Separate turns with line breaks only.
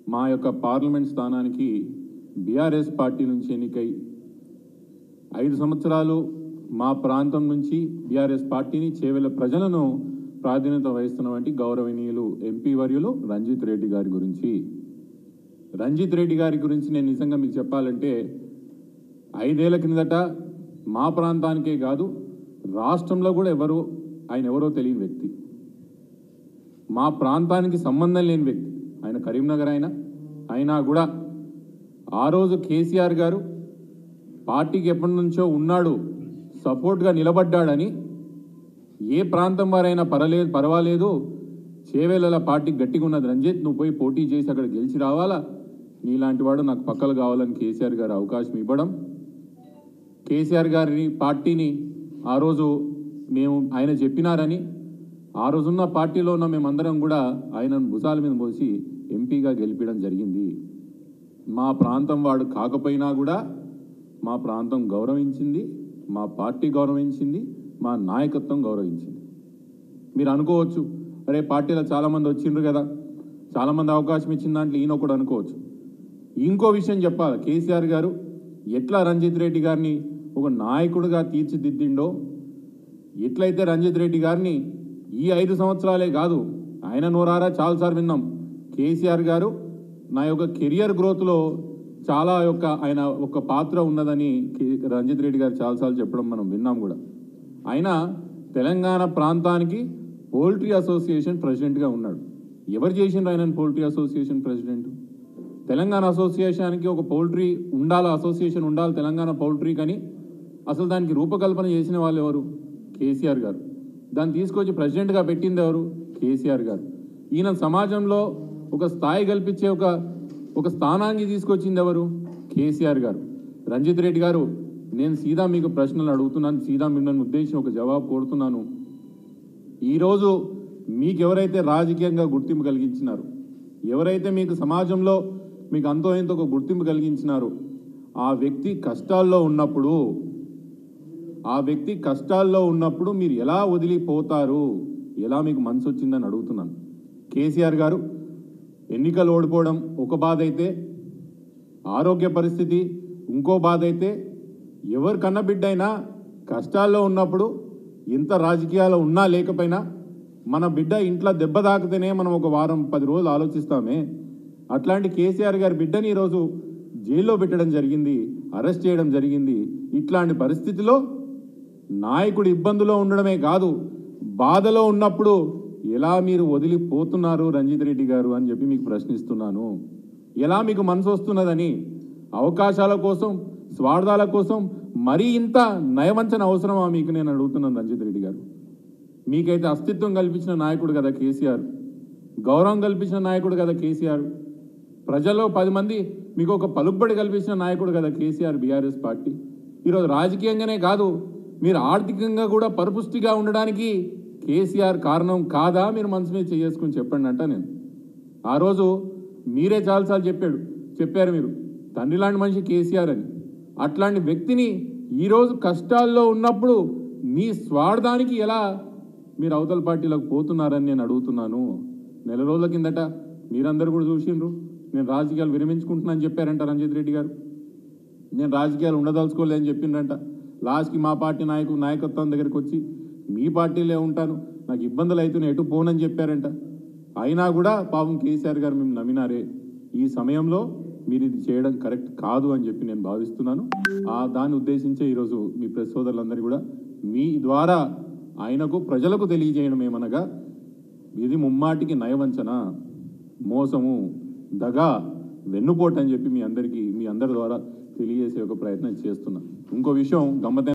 మా యొక్క పార్లమెంట్ స్థానానికి బీఆర్ఎస్ పార్టీ నుంచి ఎన్నికై ఐదు సంవత్సరాలు మా ప్రాంతం నుంచి బీఆర్ఎస్ పార్టీని చేవెల ప్రజలను ప్రాధాన్యత వహిస్తున్నటువంటి గౌరవనీయులు ఎంపీ వర్యులు రంజిత్ రెడ్డి గారి గురించి రంజిత్ రెడ్డి గారి గురించి నేను నిజంగా మీకు చెప్పాలంటే ఐదేళ్ల కిందట మా ప్రాంతానికే కాదు రాష్ట్రంలో కూడా ఎవరు ఆయన ఎవరో తెలియని వ్యక్తి మా ప్రాంతానికి సంబంధం లేని వ్యక్తి ఆయన కరీంనగర్ ఆయన అయినా కూడా ఆ రోజు కేసీఆర్ గారు పార్టీకి ఎప్పటి నుంచో ఉన్నాడు సపోర్ట్గా నిలబడ్డాడని ఏ ప్రాంతం వారైనా పర్వాలేదు పర్వాలేదు చేవేళ్ళ పార్టీ గట్టిగా ఉన్నది రంజిత్ నువ్వు పోయి పోటీ చేసి అక్కడ గెలిచి రావాలా నీలాంటి వాడు నాకు పక్కలు కావాలని కేసీఆర్ గారు అవకాశం ఇవ్వడం కేసీఆర్ గారిని పార్టీని ఆ రోజు మేము ఆయన చెప్పినారని ఆ రోజున్న పార్టీలో ఉన్న మేమందరం కూడా ఆయనను భుజాల మీద పోసి ఎంపీగా గెలిపించడం జరిగింది మా ప్రాంతం వాడు కాకపోయినా కూడా మా ప్రాంతం గౌరవించింది మా పార్టీ గౌరవించింది మా నాయకత్వం గౌరవించింది మీరు అనుకోవచ్చు అరే పార్టీలో చాలామంది వచ్చిండ్రు కదా చాలామంది అవకాశం ఇచ్చిన దాంట్లో ఈయన కూడా అనుకోవచ్చు ఇంకో విషయం చెప్పాలి కేసీఆర్ గారు ఎట్లా రంజిత్ రెడ్డి గారిని ఒక నాయకుడిగా తీర్చిదిద్దిండో ఎట్లయితే రంజిత్ రెడ్డి గారిని ఈ ఐదు సంవత్సరాలే కాదు ఆయన నోరారా చాలాసార్లు విన్నాం కేసీఆర్ గారు నా యొక్క కెరియర్ గ్రోత్లో చాలా యొక్క ఆయన ఒక పాత్ర ఉన్నదని కే- రంజిత్ రెడ్డి గారు చాలాసార్లు చెప్పడం మనం విన్నాం కూడా ఆయన తెలంగాణ ప్రాంతానికి పోల్ట్రీ అసోసియేషన్ ప్రెసిడెంట్గా ఉన్నాడు ఎవరు చేసిండ్రు ఆయన పోల్ట్రీ అసోసియేషన్ ప్రెసిడెంట్ తెలంగాణ అసోసియేషన్కి ఒక పౌల్ట్రీ ఉండాలి అసోసియేషన్ ఉండాలి తెలంగాణ పౌల్ట్రీ కానీ అసలు దానికి రూపకల్పన చేసిన వాళ్ళు ఎవరు కేసీఆర్ గారు దాన్ని తీసుకొచ్చి ప్రెసిడెంట్గా పెట్టింది ఎవరు కేసీఆర్ గారు ఈయన సమాజంలో ఒక స్థాయి కల్పించే ఒక ఒక స్థానాన్ని తీసుకొచ్చింది ఎవరు కేసీఆర్ గారు రంజిత్ రెడ్డి గారు నేను సీదా మీకు ప్రశ్నలు అడుగుతున్నాను సీదా మిమ్మల్ని ఉద్దేశం ఒక జవాబు కోరుతున్నాను ఈరోజు మీకు ఎవరైతే రాజకీయంగా గుర్తింపు కలిగించినారు ఎవరైతే మీకు సమాజంలో మీకు అంతో ఎంతో ఒక గుర్తింపు కలిగించినారో ఆ వ్యక్తి కష్టాల్లో ఉన్నప్పుడు ఆ వ్యక్తి కష్టాల్లో ఉన్నప్పుడు మీరు ఎలా వదిలిపోతారు ఎలా మీకు మనసు వచ్చిందని అడుగుతున్నాను కేసీఆర్ గారు ఎన్నికలు ఓడిపోవడం ఒక బాధ అయితే ఆరోగ్య పరిస్థితి ఇంకో బాధ అయితే ఎవరు కన్న బిడ్డ అయినా కష్టాల్లో ఉన్నప్పుడు ఎంత రాజకీయాలు ఉన్నా లేకపోయినా మన బిడ్డ ఇంట్లో దెబ్బ తాకితేనే మనం ఒక వారం పది రోజులు ఆలోచిస్తామే అట్లాంటి కేసీఆర్ గారి బిడ్డని ఈరోజు జైల్లో పెట్టడం జరిగింది అరెస్ట్ చేయడం జరిగింది ఇట్లాంటి పరిస్థితిలో నాయకుడు ఇబ్బందులో ఉండడమే కాదు బాధలో ఉన్నప్పుడు ఎలా మీరు వదిలిపోతున్నారు రంజిత్ రెడ్డి గారు అని చెప్పి మీకు ప్రశ్నిస్తున్నాను ఎలా మీకు మనసు వస్తున్నదని అవకాశాల కోసం స్వార్థాల కోసం మరీ ఇంత నయవంచన అవసరమా మీకు నేను అడుగుతున్నాను రంజిత్ రెడ్డి గారు మీకైతే అస్తిత్వం కల్పించిన నాయకుడు కదా కేసీఆర్ గౌరవం కల్పించిన నాయకుడు కదా కేసీఆర్ ప్రజల్లో పది మంది మీకు ఒక పలుకుబడి కల్పించిన నాయకుడు కదా కేసీఆర్ బీఆర్ఎస్ పార్టీ ఈరోజు రాజకీయంగానే కాదు మీరు ఆర్థికంగా కూడా పరిపుష్టిగా ఉండడానికి కేసీఆర్ కారణం కాదా మీరు మనసు మీద చేసుకుని చెప్పండి అంట నేను ఆ రోజు మీరే చాలాసార్లు చెప్పాడు చెప్పారు మీరు తండ్రి లాంటి మనిషి కేసీఆర్ అని అట్లాంటి వ్యక్తిని ఈరోజు కష్టాల్లో ఉన్నప్పుడు మీ స్వార్థానికి ఎలా మీరు అవతల పార్టీలకు పోతున్నారని నేను అడుగుతున్నాను నెల రోజుల కిందట మీరందరూ కూడా చూసిండ్రు నేను రాజకీయాలు విరమించుకుంటున్నాను చెప్పారంట రంజిత్ రెడ్డి గారు నేను రాజకీయాలు ఉండదలుచుకోలేదని చెప్పిండ్రంట లాస్ట్కి మా పార్టీ నాయకు నాయకత్వం దగ్గరికి వచ్చి మీ పార్టీలే ఉంటాను నాకు ఇబ్బందులు అవుతున్నాయి ఎటు పోనని చెప్పారంట అయినా కూడా పాపం కేసీఆర్ గారు మేము నమ్మినారే ఈ సమయంలో మీరు ఇది చేయడం కరెక్ట్ కాదు అని చెప్పి నేను భావిస్తున్నాను ఆ దాన్ని ఉద్దేశించే ఈరోజు మీ ప్రెస్ సోదరులందరూ కూడా మీ ద్వారా ఆయనకు ప్రజలకు తెలియజేయడం ఏమనగా ఇది ముమ్మాటికి నయవంచన మోసము దగా వెన్నుపోటు అని చెప్పి మీ అందరికీ మీ అందరి ద్వారా తెలియజేసే ఒక ప్రయత్నం చేస్తున్నా ఇంకో విషయం గమ్మతైన